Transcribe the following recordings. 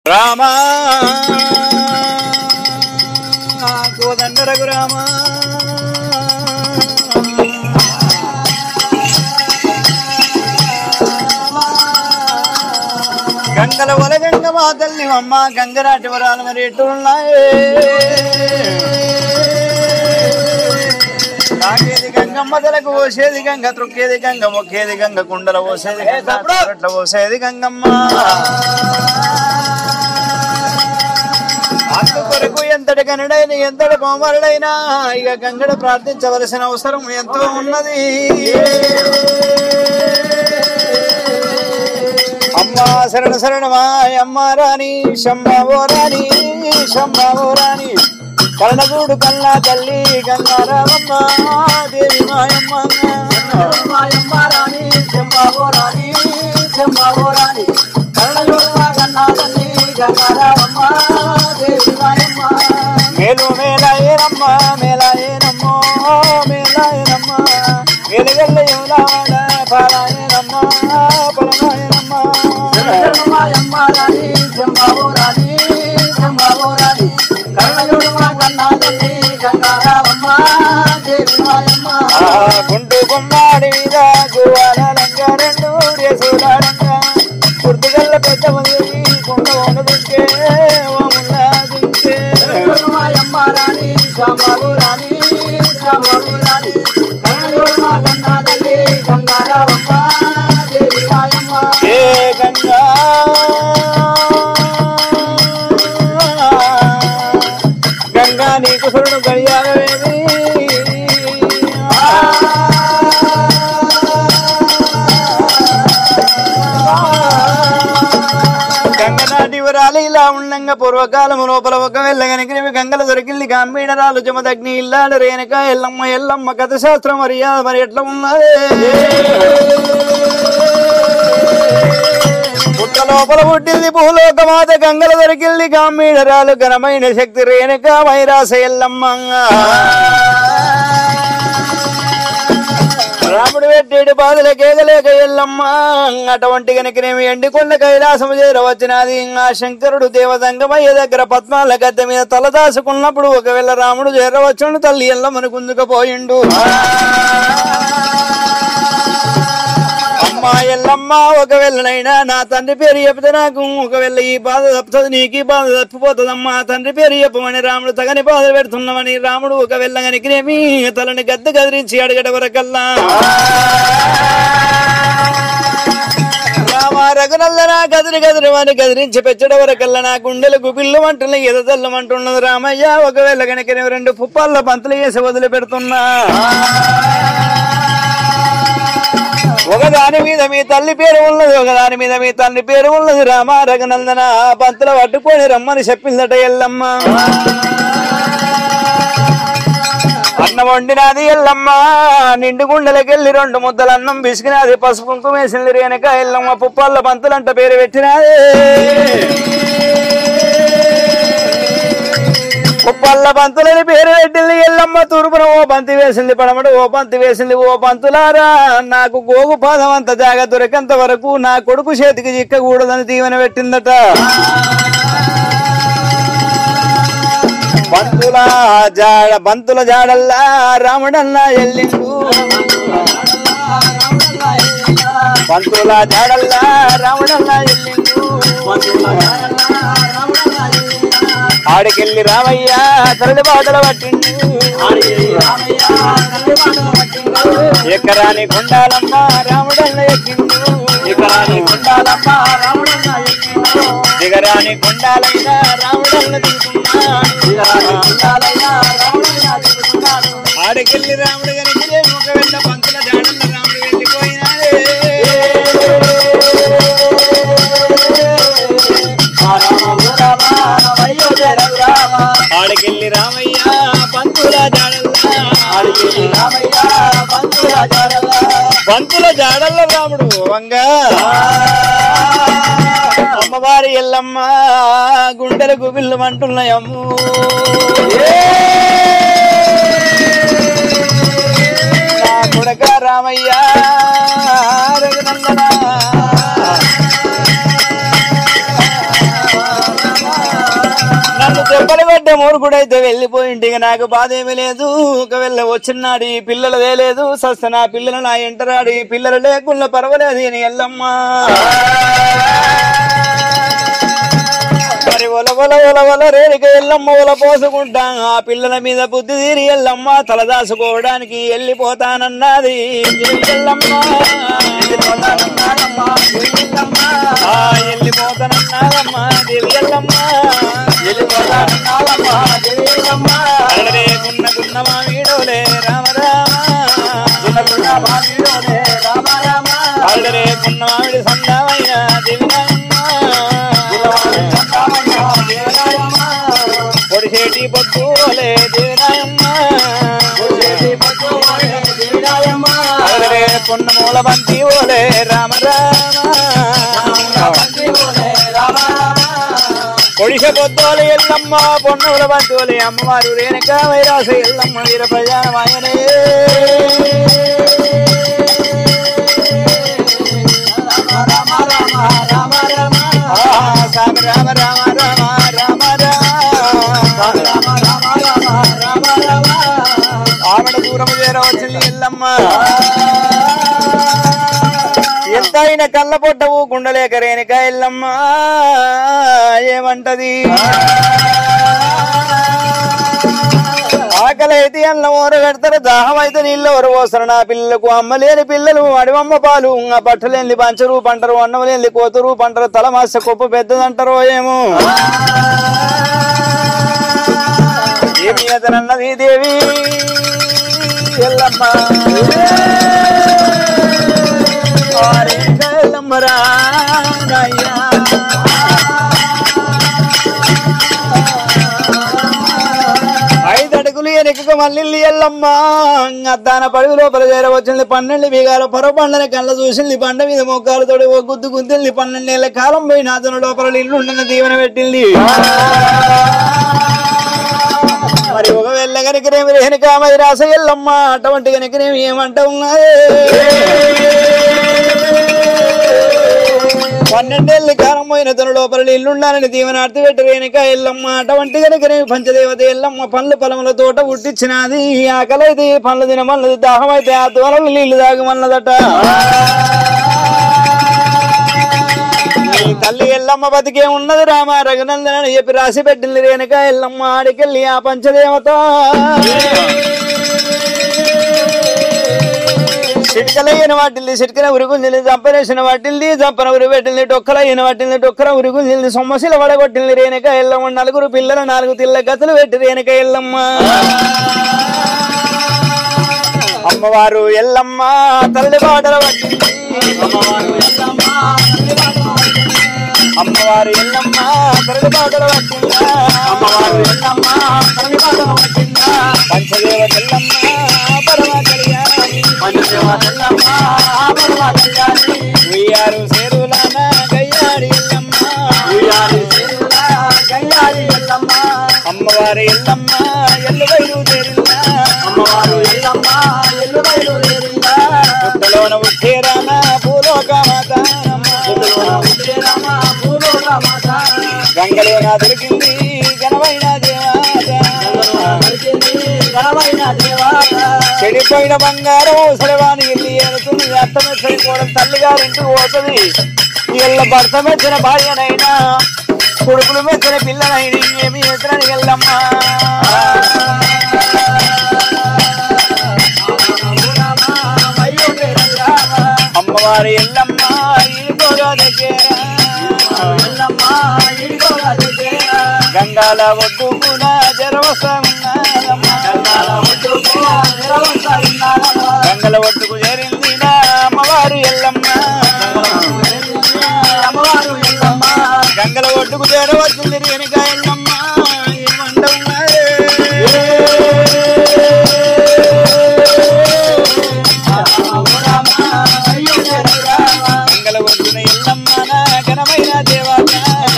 రామా కోదండ రఘురామా గంగల వల గంగ మా తల్లి అమ్మ గంగరాటి వరాలు మరి ఎట్టున్నాయే తాగేది గంగమ్మ తలకు పోసేది గంగ త్రొక్కేది గంగ మొక్కేది గంగ కుండల పోసేది గంగ అట్ల పోసేది గంగమ్మ అందు కొరకు ఎంతటి కనుడైన ఎంతటి కోమరుడైనా ఇక గంగడ ప్రార్థించవలసిన అవసరం ఎంతో ఉన్నది అమ్మా శరణ శరణమా అమ్మ రాణి శంభావో రాణి శంభావో రాణి కర్ణగూడు కల్లా తల్లి గంగారామమ్మ దేవి మాయమ్మ మాయమ్మ రాణి చెంబావో రాణి చెంబావో రాణి కరణయోగ కన్నా తల్లి గంగారామమ్మ దేవి మాయమ్మ మేలు మేలాయనమ్మ మేలాయనమ్మో మేలాయనమ్మ మేలుగల్ల యోలాడ పాలాయనమ్మ పలనాయనమ్మ మాయమ్మ రాణి చెంబావో రాణి చెంబావో రాణి కరణయోగ కన్నా తల్లి గంగారామమ్మ దేవి మాయమ్మ ఆ గుండు గుమ్మాడి మీద గువ్వాలంగా రెండు రేసులాడంగా గుర్తుగల్ల పెద్ద మంది కొండ ఓన దుంకే ఓముల్లా దుంకే మాయమ్మ రాణి చెంబావో రాణి చెంబావో రాణి కరణయోగ కన్నా తల్లి గంగారామమ్మ దేవి మాయమ్మ ఏ గంగా గంగా నీకు సురుడు గడియాలవేది గంగ నాటి వరాలు ఇలా ఉండంగా పూర్వకాలము లోపల ఒక వెళ్ళగనికినవి గంగల దొరికింది కాన్మీడరాలు జమదగ్ని ఇల్లాడు రేణుక ఎల్లమ్మ ఎల్లమ్మ కథ శాస్త్రం మర్యాద మరి ఎట్లా ఉన్నది పుట్ట లోపల పుట్టింది భూలోక మాత గంగల దొరికింది కామీడరాలు ఘనమైన శక్తి రేణుక వైరాస ఎల్లమ్మ రాముడు పెట్టేడు బాధల కేగలేక ఎల్లమ్మ అటువంటి గనకనేమి ఎండికొండ కైలాసము చేరవచ్చినది ఆ శంకరుడు దేవదంగమయ్య దగ్గర పద్మాల గద్దె మీద తలదాసుకున్నప్పుడు ఒకవేళ రాముడు చేరవచ్చును తల్లి ఎల్లమ్మను గుంజుకపోయిండు అమ్మా ఎల్లమ్మ ఒకవేళనైనా నా తండ్రి పేరు చెప్తే నాకు ఒకవేళ ఈ బాధ తప్పుతుంది నీకు ఈ బాధ తప్పిపోతుందమ్మా తండ్రి పేరు చెప్పమని రాముడు తగని బాధ పెడుతున్నామని రాముడు ఒకవేళ గనికినేమి తలని గద్దె కదిరించి అడగట వరకల్లా రామ రఘునల్లనా గదిరి గదిరి వాని గదిరించి పెచ్చడ వరకల్లా నా గుండెలు గుబిల్లు అంటున్న ఎదతల్లం అంటున్నది రామయ్య ఒకవేళ గనక రెండు పుప్పాల పంతులు వేసి వదిలి పెడుతున్నా ఒకదాని మీద మీ తల్లి పేరు ఉన్నది ఒకదాని మీద మీ తల్లి పేరు ఉన్నది రామ రఘునందన పంతుల పట్టుకొని రమ్మని చెప్పిందట ఎల్లమ్మ అన్నం వండినది ఎల్లమ్మ నిండు గుండెలకెళ్ళి రెండు ముద్దలు అన్నం బిసికినది పసుపు కుంకుమ వేసింది రేనక ఎల్లమ్మ పుప్పల్ల పంతులంట పేరు పెట్టినది కుప్పల్ల పంతులని పేరు పెట్టింది ఎల్లమ్మ తూర్పున ఓ పంతి వేసింది పడమట ఓ పంతి వేసింది ఓ పంతులారా నాకు గోగు పాదం అంత జాగ దొరికేంత వరకు నా కొడుకు చేతికి చిక్కకూడదని దీవెన పెట్టిందట పంతుల జాడ పంతుల జాడల్లా రాముడల్లా ఎల్లిండు పంతుల జాడల్లా రాముడల్లా ఎల్లిండు ఆడికెళ్ళి రామయ్య తరలి బాటలు పట్టిండు ఎకరాని గుండాలమ్మ రాముడల్ల ఎక్కిండు ఎకరాని గుండాలమ్మ రాముడల్ల ఎక్కిండు దిగరాని గుండాలైన రాముడల్ల దిగుతున్నాడు ఆడికెళ్ళి రాముడు కనుక ఒక వెళ్ళ పంతుల జాడల్ల రాముడు వెళ్ళిపోయినాడే ఆడికెళ్ళి రామయ్య పంతుల జాడల్ల పంతుల జాడల్ల రాముడు వంగా అమ్మవారి ఎల్లమ్మ గుండెలు గుబిల్లు అంటున్నాయమ్ము నా కొడక రామయ్య రఘునందన దెబ్బలు పడ్డ మూర్ఖుడైతే వెళ్ళిపోయింది ఇక నాకు బాధ ఏమీ లేదు ఒకవేళ వచ్చినాడు ఈ పిల్లలదే లేదు సస్త నా పిల్లలు నా ఎంటరాడు ఈ పిల్లలు లేకుండా పర్వాలేదు అని ఎల్లమ్మా మరి ఒల ఒల ఒల ఒల రేడిక ఎల్లమ్మ ఒల పోసుకుంటా ఆ పిల్లల మీద బుద్ధి తీరి ఎల్లమ్మ తలదాసుకోవడానికి వెళ్ళిపోతానన్నది ఎల్లమ్మ ఆ వెళ్ళిపోతానన్నాదమ్మా దేవి ఎల్లమ్మ అల్లరే గున్న గున్న మామిడోలే రామ రామ అల్లరే గున్న మామిడి సందామైన దేవి పొడిసేటి పొద్దులే దేవినాయమ్మ అల్లరే పున్న మూల బంతి ఓలే రామ రామ పొడిసె పొద్దులు ఎల్లమ్మ పొన్నుల బంతువులు అమ్మవారు రేణుక వైరాస ఎల్లమ్మ వీర ప్రజామాయనే స్వామి రామ రామ రామ రామ రామ ఆవిడ దూరము చేరవచ్చింది ఎల్లమ్మ ఎంతైన కళ్ళ పొట్ట ఊకుండలేక రేణుక ఎల్లమ్మ ఏమంటది ఆకలి అయితే అన్న ఊర కడతారు దాహం అయితే నీళ్ళు ఊర పోస్తారు నా పిల్లలకు అమ్మ లేని పిల్లలు అడివమ్మ పాలు ఆ బట్టలేని పంచరు పంటరు అన్నం లేని కోతురు పంటరు తల మాస కుప్ప పెద్దదంటారో ఏమో ఏమి అతనన్నది దేవి ఎల్లమ్మ ఆరే ఎల్లమ్మరా నాయ్యా. ఐదు అడుగులు ఎనకకు మళ్ళీ ఎల్లమ్మ అద్దాన పడుగు లోపల చేరవచ్చింది పన్నెండు బీగాల పొరపండని కళ్ళ చూసింది పండ మీద మొక్కాలతోటి ఓ గుద్దు గుద్దింది పన్నెండేళ్ల కాలం పోయిన అతను లోపల ఇల్లు ఉండని దీవెన పెట్టింది మరి ఒక వెళ్ళ కనుకనేమి లేని కామది రాస ఎల్లమ్మ అటువంటి కనుకనేమి ఏమంటా ఉన్నది పన్నెండేళ్ళు కాలం పోయిన తన లోపల ఇల్లుండాలని దీవెనార్తి పెట్టి రేణుక ఎల్లమ్మ అటువంటి కనుకనేమి పంచదేవత ఎల్లమ్మ పండ్లు పొలముల తోట ఉట్టించినది ఆకలి అయితే పండ్లు తినమన్నది దాహం అయితే ఆ దూరంలో నీళ్లు తాగమన్నదట నీ తల్లి ఎల్లమ్మ బతికే ఉన్నది రామ రఘునందన అని చెప్పి రాసి పెట్టింది రేణుక ఎల్లమ్మ ఆడికెళ్ళి ఆ పంచదేవత చిటికలైన వాటిల్ది చిటికన ఉరుగుంజింది చంపనేసిన వాటిల్ది చంపన ఉరి పెట్టింది డొక్కలైన వాటిల్ది డొక్కల ఉరుగుంజింది సొమ్మసిల వడగొట్టింది రేణుక ఎల్లమ్మ నలుగురు పిల్లలు నాలుగు తిల్ల గతులు పెట్టి రేణుక ఎల్లమ్మ అమ్మవారు ఎల్లమ్మ తల్లి బాటలు పట్టింది అమ్మవారు ఎల్లమ్మ తల్లి బాటలు పట్టిందా అమ్మవారు ఎల్లమ్మ తల్లి బాటలు పట్టిందా పంచదేవ ఎల్లమ్మ పరమ కళ్యాణి పంచదేవ ఎల్లమ్మ పరమ కళ్యాణి ఉయ్యారు సేరులాన గయ్యాడి ఎల్లమ్మ ఉయ్యారు సేరుల గయ్యాడి ఎల్లమ్మ అమ్మవారు ఎల్లమ్మ ఎల్లు బయలు చేరిందా అమ్మవారు ఎల్లమ్మ ఎల్లు బయలు చేరిందా పుట్టలోన ఉచ్చేరాన భూలోక మాత గంగలోన దొరికింది ఘనమైన దేవాత చెడిపోయిన బంగారం సరవాణి వెళ్ళి ఏనుతుంది అర్థమెచ్చని కూడా తల్లిగారి ఇంటికి పోతుంది వీళ్ళ భర్త మెచ్చిన భార్యనైనా కొడుకులు మెచ్చిన పిల్లనైనా ఏమి ఎదురని వెళ్ళమ్మా అమ్మవారి ఎల్లమ్మ ఇరుకోగా దగ్గర గంగాల ఒడ్డుకున జరవసా గంగల ఒడ్డుకు చేరింది నా అమ్మవారు ఎల్లమ్మ గంగల ఒడ్డుకు చేరవచ్చింది రేణుక ఎల్లమ్మ ఏమంటున్నారే? గంగల ఒడ్డున ఎల్లమ్మ నా ఘనమైన దేవత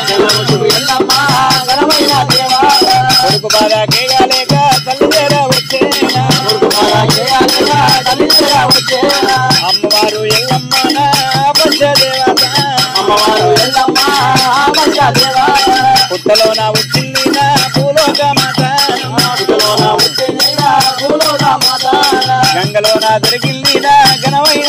కొడుకు బాగా కేగాలేక తల్లి చేర వచ్చేనా అమ్మవారు ఎల్లమ్మ నా పంచదేవత పుట్టలో నా వచ్చింది నా పూలో దుర్గా మాత గంగలో నా దొరికింది నా ఘనమైన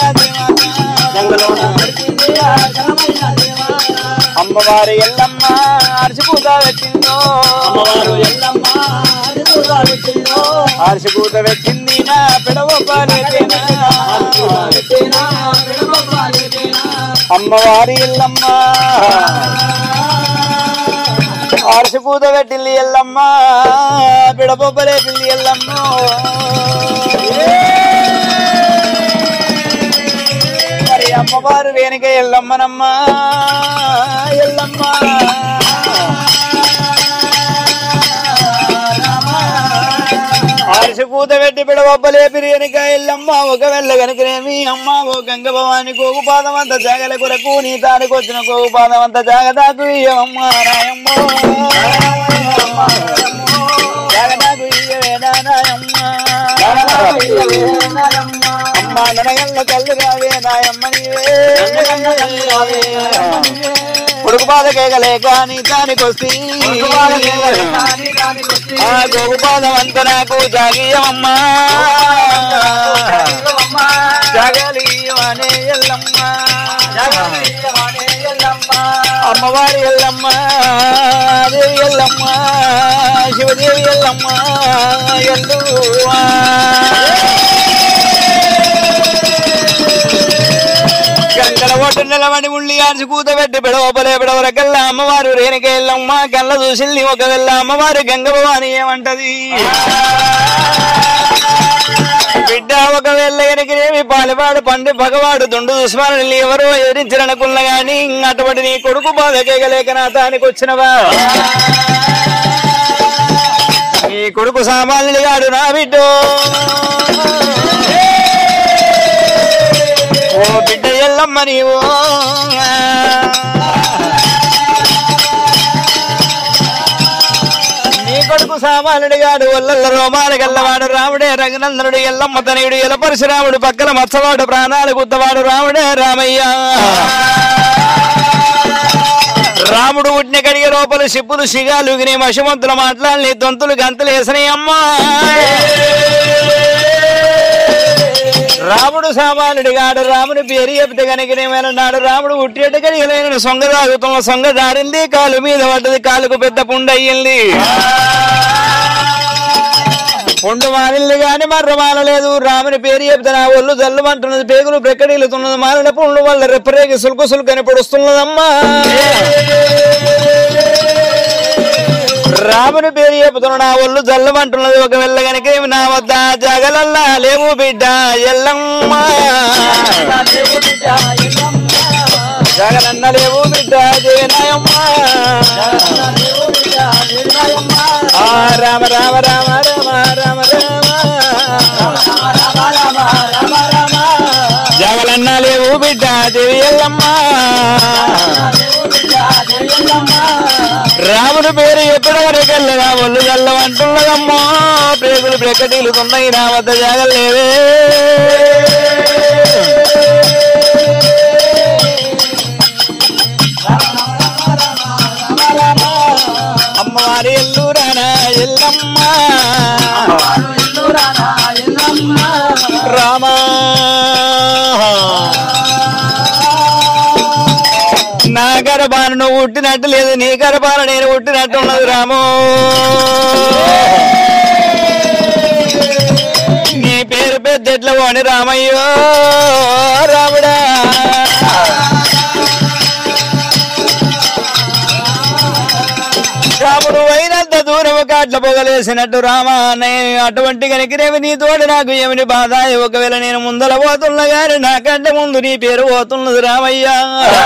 అమ్మవారి ఎల్లమ్మ అరిసిపూత పెట్టిందో అమ్మవారు ఎల్లమ్మ అడుగుగా పెట్టిందో అరిసిపూత పెట్టింది నా పిడవపాలేనా పెట్టినా విడవపాలేనా అమ్మవారి ఎల్లమ్మ అరిసిపూత పెట్టింది ఎల్లమ్మ పిడపొబ్బలే పిల్లి ఎల్లమ్మ మరి అమ్మవారు వేణుక ఎల్లమ్మనమ్మ ఎల్లమ్మ ఆరిసి పూత పెట్టి పిడవబ్బలే పిరియనిక ఎల్లమ్మ ఒక వెళ్ళ కనుకనేమి అమ్మ ఓ గంగ భవాని కోగు పాదం అంత జాగల కొరకు నీ తానికి వచ్చిన కోగు పాదం అంత జాగదాకు ఇయ్యమ్మ నాయమ్మ జాగదాకు ఇయ్యవేనా నాయమ్మ అమ్మ ననగల్ల తల్లి రావే నాయమ్మ నీవే కొడుకు బాధ కేగలేక నీ తానికొస్తి ఆ గోగు పాదం అంత నాకు జాగీయమమ్మా జాగలీయమనే ఎల్లమ్మ అమ్మవారి ఎల్లమ్మ దేవి ఎల్లమ్మ శివదేవి ఎల్లమ్మ ఎల్లువా గంగల ఒడ్డు నిలబడి ఉళ్ళి ఆర్చి కూతబెట్టి బిడవపలే బిడవరకల్లా అమ్మవారు రేణుక ఎల్లమ్మ కళ్ళ చూసిల్ని ఒక వెళ్ళ అమ్మవారు గంగ భవాని ఏమంటది బిడ్డ ఒకవేళ ఎనకినేమి పాలివాడు పండి భగవాడు దుండు దుస్మానుల్ని ఎవరో ఎదిరించరనుకున్న గాని అటువంటి నీ కొడుకు బాధ కేగలేక నా తానికి వచ్చినవా నీ కొడుకు సామాన్యుడు గాడు నా బిడ్డో ఓ బిడ్డ ఎల్లమ్మ నీవు నీ కొడుకు సామానుడు గాడు ఒల్లల్ల రోమాలు గల్లవాడు రాముడే రఘునందనుడు ఎల్లమ్మ తనయుడు ఎల పరశురాముడు పక్కన మచ్చవాడు ప్రాణాలు గుద్దవాడు రాముడే రామయ్య రాముడు ఉట్టిన కడిగే లోపల సిప్పులు సిగాలు నీ మషమంతులు మాట్లాడి దొంతులు గంతులు వేసినాయి అమ్మా రాముడు సామానుడు గాడు రాముని పేరు చెప్తే కనుకనేమైనా నాడు రాముడు ఉట్టేట కడిగలేని సొంగ తాగుతున్న సొంగ దారింది కాలు మీద పడ్డది కాలుకు పెద్ద పుండు అయ్యింది పుండు మానిల్ది గాని మర్ర మానలేదు రాముని పేరు చెప్తే నా ఒళ్ళు జల్లుమంటున్నది పేగులు బ్రెక్కడిల్లుతున్నది మాలిన పుండు వల్ల రెప్పరేగి సులుకు సులుకని పొడుస్తున్నదమ్మా రాముని పేరు చెబుతున్న నా ఒళ్ళు జల్లమంటున్నది ఒక వెళ్ళగనికి నా వద్ద జగలల్లా లేవు బిడ్డ ఎల్లమ్మ జగనన్న లేవు బిడ్డ జయనాయమ్మ ఆ రామ రామ రామ రామ రామ రామ జగలన్న లేవు బిడ్డ దేవి ఎల్లమ్మ రాముడు పేరు ఎక్కడ వరకెళ్ళ నా ఒళ్ళు జల్లమంటున్నదమ్మా ప్రేగులు బ్రెక్కటిల్లుతున్నాయి నా వద్ద జాగలేవే అమ్మవారి ఎల్లురానా ఎల్లమ్మ రామా నా గర్భాన నువ్వు పుట్టినట్టు లేదు నీ గర్భాన నేను పుట్టినట్టు ఉన్నది రాము నీ పేరు పెద్దెట్ల పోని రామయ్యో రాముడా రాముడు అయినంత దూరం కాట్ల పొగలేసినట్టు రామా నేను అటువంటి కనికిరేవి నీ తోడు నాకు ఏమిటి బాధ ఒకవేళ నేను ముందల పోతున్నా గాని నాకంటే ముందు నీ పేరు పోతున్నది రామయ్యా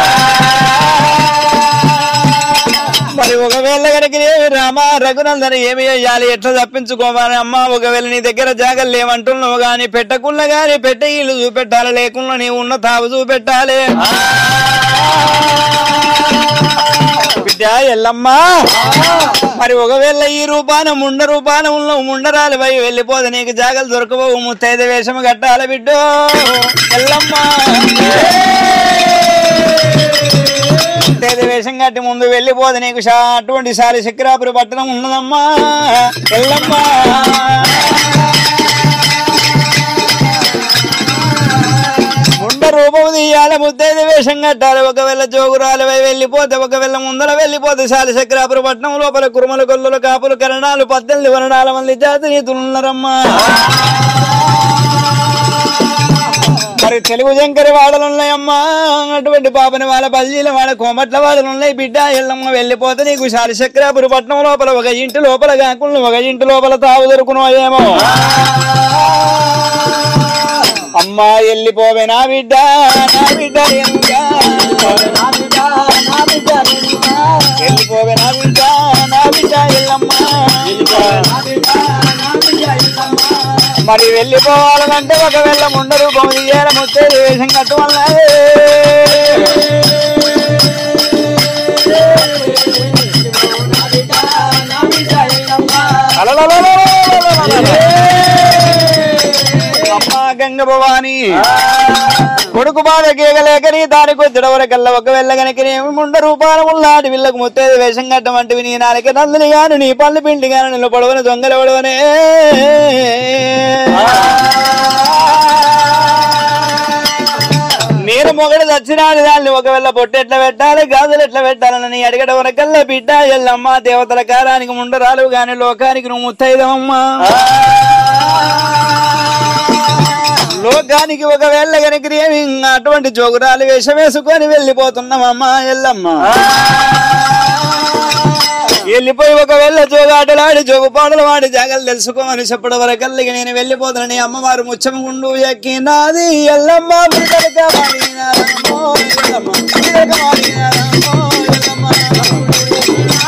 మరి ఒకవేళ కనుక ఏమి రామా రఘునందన ఏమి అయ్యాలి ఎట్లా తప్పించుకోవాలి అమ్మా ఒకవేళ నీ దగ్గర జాగలు లేవంటున్నావు గాని పెట్టకున్నా గాని పెట్టే ఇల్లు చూపెట్టాలి లేకుండా నీ ఉన్న తావు చూపెట్టాలి బిడ్డ ఎల్లమ్మా మరి ఒకవేళ ఈ రూపాన ముండ రూపాన ఉన్న ముండరాలు పోయి వెళ్ళిపోదు నీకు జాగలు దొరకబోవు ముత్తైద వేషం కట్టాలి బిడ్డో ఎల్లమ్మా ముత్తైదు వేషం కట్టి ముందు వెళ్ళిపోదు నీకు షా అటువంటి సారి శక్రాపురి పట్టణం ఉన్నదమ్మా ఎల్లమ్మా ముండ రూపం తీయాలి ముద్దైదు వేషం కట్టాలి ఒకవేళ జోగురాలు వెళ్ళిపోతే ఒకవేళ ముందర వెళ్ళిపోతే శాలి చక్రాపురి పట్నం లోపల కురుమల కొల్లుల కాపులు కరణాలు పద్దెనిమిది వరణాల మంది జాతి నీతులు ఉన్నారమ్మా మరి తెలుగు జంకరి వాడలు ఉన్నాయమ్మా అటువంటి పాపని వాళ్ళ బల్జీల వాళ్ళ కోమట్ల వాడలు ఉన్నాయి బిడ్డ ఎల్లమ్మ వెళ్ళిపోతే నీకు శాలి చక్రాపురి పట్నం లోపల ఒక ఇంటి లోపల కాకుండా ఒక ఇంటి లోపల తావు దొరుకునో ఏమో అమ్మా వెళ్ళిపోవే నా బిడ్డ నా బిడ్డ ఎనుగా. వెళ్ళిపోవే నా బిడ్డ నా బిడ్డ ఎల్లమ్మ మరి వెళ్ళిపోవాలంటే ఒకవేళ ముండరు బొమ్మిదియ్యాల ముత్తేది వేషం కట్టు వల్ల అమ్మ గంగ భవాని కొడుకు బాధ గీగలేకని దాని కొద్దిడవరకల్లా ఒక వెళ్ళగనకి ముండ రూపాల ఉల్లాటి వీళ్ళకు ముత్తేది వేషం కట్టమంటివి నీ నాలుక నందుని గాను నీ పళ్ళు పిండి గాను నిన్ను పొడవని దొంగలవడవనే నేను మొగడు చచ్చినాడు దాన్ని ఒకవేళ పొట్టు ఎట్లా పెట్టాలి గాజులు ఎట్లా పెట్టాలని నీ అడిగడ వరకల్లా బిడ్డ ఎల్లమ్మ దేవతల కారానికి ముండరాలు గాని లోకానికి నువ్వు ముత్తైదవమ్మా లోకానికి ఒకవేళ కనుక ఏమి అటువంటి జోగురాలు వేషం వేసుకొని వెళ్ళిపోతున్నామమ్మా ఎల్లమ్మ వెళ్ళిపోయి ఒకవేళ జోగాటలాడి జోగు పాటలు వాడి జాగలు తెలుసుకోమని చెప్పడం వరకల్లికి నేను వెళ్ళిపోతానని అమ్మవారు ముచ్చముండు ఎక్కినాది ఎల్లమ్మ బిడ్డలుగా మారినారమ్మో, ఎల్లమ్మ, బిడ్డలుగా మారినారమ్మో, ఎల్లమ్మ.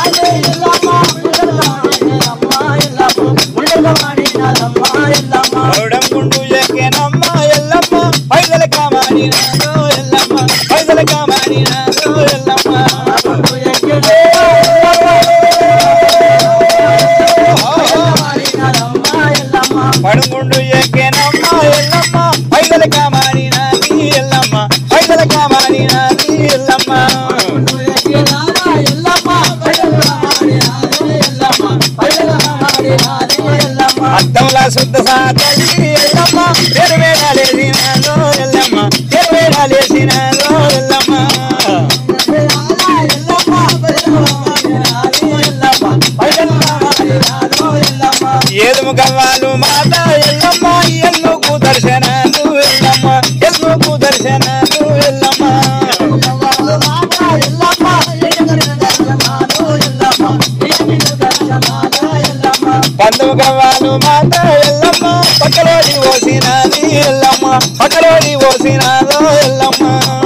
మరుడం గుండు ఎక్కినమ్మ ఎల్లమ్మ పైదలుగా మారినారో ఎల్లమ్మ పైదలుగా మారినారో ఎల్లమ్మ పడుగుండు ఎక్కేనమ్మ ఎల్లమ్మ పైదలుగా మారినది ఎల్లమ్మ పైదలుగా మారినది ఎల్లమ్మ అద్దంల శుద్ధ సాతలి ఎల్లమ్మ తెరవేడాలేసినాదో ఎల్లమ్మ తెరవేడాలేసినాదో ఎల్లమ్మ ఏదుము కవ్వాలు మాట ఎల్లమ్మ ఎన్నుకు దర్శనాలు ఎల్లమ్మ ఎన్నుకు దర్శనాలు ఎల్లమ్మ పందుము కవ్వాలు మాట ఎల్లమ్మ పక్కలోని ఓసినాది ఎల్లమ్మ పక్కలోని ఓసినాదో ఎల్లమ్మ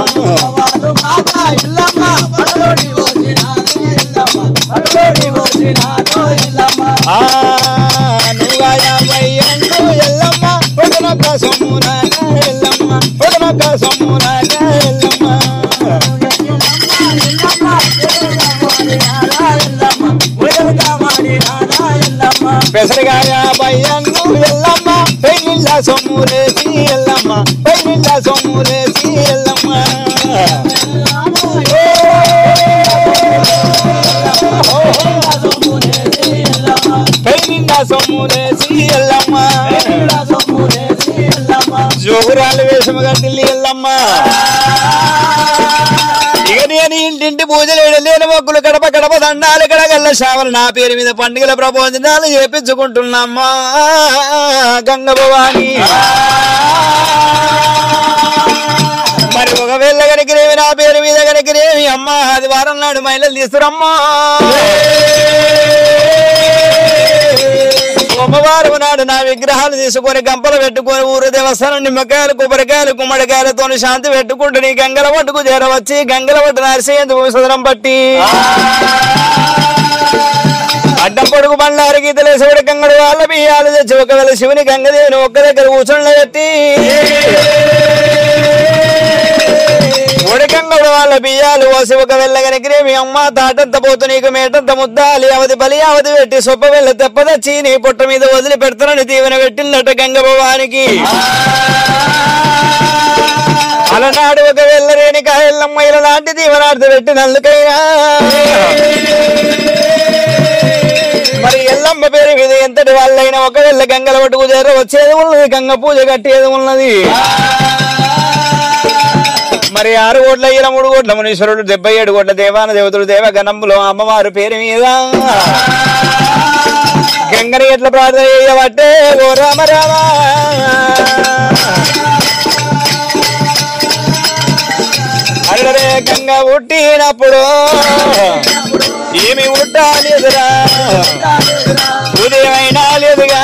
ఆ నువ్వా యాభై అంటూ ఎల్లమ్మ పొగనొక్క సొమ్మునాక ఎల్లమ్మ పొగనొక్క సొమ్మునాక ఎల్లమ్మ పెసరగా యాభై అంటూ ఎల్లమ్మ పెళ్ళిళ్ళ సొమ్ములేసి ఎల్లమ్మ పెళ్ళిళ్ళ సొమ్ములేసి ఎల్లమ్మ పెళ్ళిళ్ళ సొమ్ములేసి ఎల్లమ్మ జోగురాలు వేషము కట్టిల్లి ఎల్లమ్మ ఇక నేను ఇంటింటి పూజలు లేని మొక్కులు గడప గడప దండాలు గడగల్ల శావలు నా పేరు మీద పండుగల ప్రబోధనాలు చేపించుకుంటున్నామ్మా గంగ భవాని మరి ఒకవేళ కనుకనేమి నా పేరు మీద కనుకనేమి అమ్మ ఆదివారం నాడు మహిళలు తీసుకురమ్మా సోమవారం నాడు నా విగ్రహాలు తీసుకొని గంపలు పెట్టుకొని ఊరు దేవస్థానం నిమ్మకాయలు కొబ్బరికాయలు గుమ్మడికాయలతో శాంతి పెట్టుకుంటూ నీ గంగల ఒడ్డుకు చేరవచ్చి గంగల ఒడ్డు నరసేందు సదరం పట్టి అడ్డం పొడుగు బండారు గీతలు శివుడి గంగడు వాళ్ళ బియ్యాలు తెచ్చి ఒకవేళ శివుని గంగదేవిని ఒక్క దగ్గర కూర్చొని పెట్టి ఉడకంగడు వాళ్ళ బియ్యాలు ఓసి ఒక వెళ్ళగనికిరే మీ అమ్మ తాటంత పోతు నీకు మేటంత ముద్దాలి అవది బలి అవది పెట్టి సొప్ప వెళ్ళ తెప్పదచ్చి నీ పుట్ట మీద వదిలి పెడతానని దీవెన పెట్టిందట గంగ భవానికి అలనాడు ఒక వెళ్ళరేని కాయల్లమ్మ లాంటి దీవనార్థ పెట్టినందుకైనా మరి ఎల్లమ్మ పేరు మీద ఎంతటి వాళ్ళైనా ఒకవేళ గంగల పట్టుకు చేర వచ్చేది ఉన్నది గంగ పూజ కట్టేది ఉన్నది మరి ఆరు కోట్ల ఈల మూడు కోట్ల మునీశ్వరుడు డెబ్బై ఏడు కోట్ల దేవాన దేవతలు దేవ గణంలో అమ్మవారి పేరు మీద గంగని ఎట్లా ప్రార్థన చేయబట్టే ఓ రామ రామ అల్లరే గంగ పుట్టినప్పుడు ఏమి పుట్టాలేదురా ఉదయమైనా లేదుగా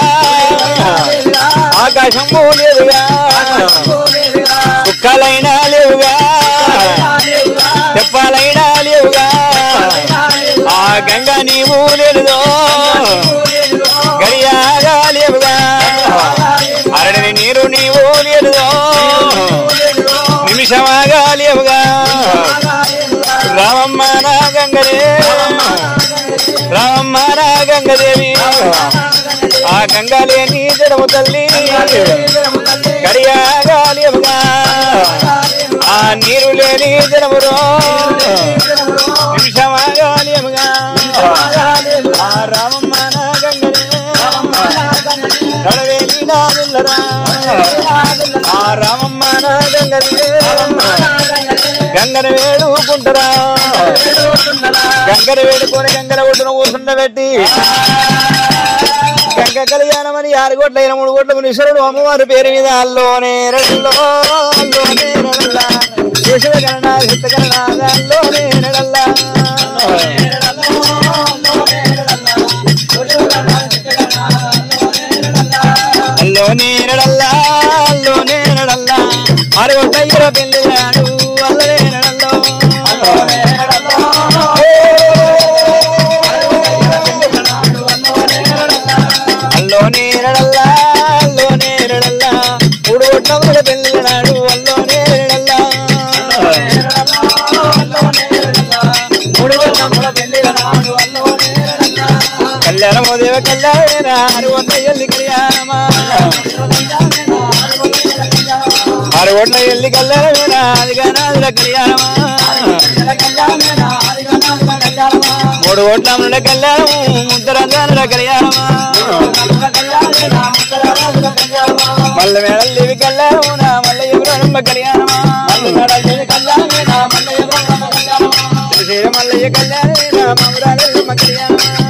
ఆకాశము లేదుగా కుక్కలైనా లేవుగా చెప్పాలైనా లేవుగా ఆ గంగ నీవు లేదుదో గడియాగా లేవుగా అరడని నీరు నీవు లేదుదో నిమిషమాగా లేవుగా రామమ్మ నా గంగరే రామమ్మ నా గంగదేవి ఆ గంగలేని జడము తల్లి గడియాగా లేవుగా ఆ నీరు లేని జనమురో నిమిషమాగా లేవుగా ఆ రామమ్మ నా గంగరే నడవేలి నా నిల్లరా ఆ రామమ్మ నా గంగరే గంగన వేడుకుంటారా గంగన వేడుకొని గంగన ఒడ్డున కూర్చుండబెట్టి గంగ కళ్యాణమని ఆరు కోట్ల అయిన మూడు కోట్ల మునీశ్వరుడు అమ్మవారి పేరు మీద అల్లోనే రెడల్లో అల్లోనే రెడల్లా దేశద గణన హిత గణన అల్లోనే రెడల్లా అల్లోనే రెడల్లా అల్లోనే రెడల్లా ఆరు కోట్ల ఇర పెళ్ళిగాడు అల్లనే రెడల్లో అల్లోనే రెడల్లా అల్లోనే రెడల్లా మూడు కోట్ల పెళ్ళినాడు అల్లోనే రెడల్లా కళ్యాణమో దేవ కళ్యాణ ఆరు వంద ఎల్లి కళ్యాణమా ఆరు వంద ఎల్లి కళ్యాణమేనా అది గానాదుల కళ్యాణమా మూడు ఓట్ల కళ్యాణము ముద్దరంగానుల కళ్యాణమా మల్ల మేడల్లి కళ్యాణము నా మల్ల ఎవరమ్మ కళ్యాణమా శ్రీ మల్లయ్య కళ్యాణమే నా మమరాలమ్మ కళ్యాణమా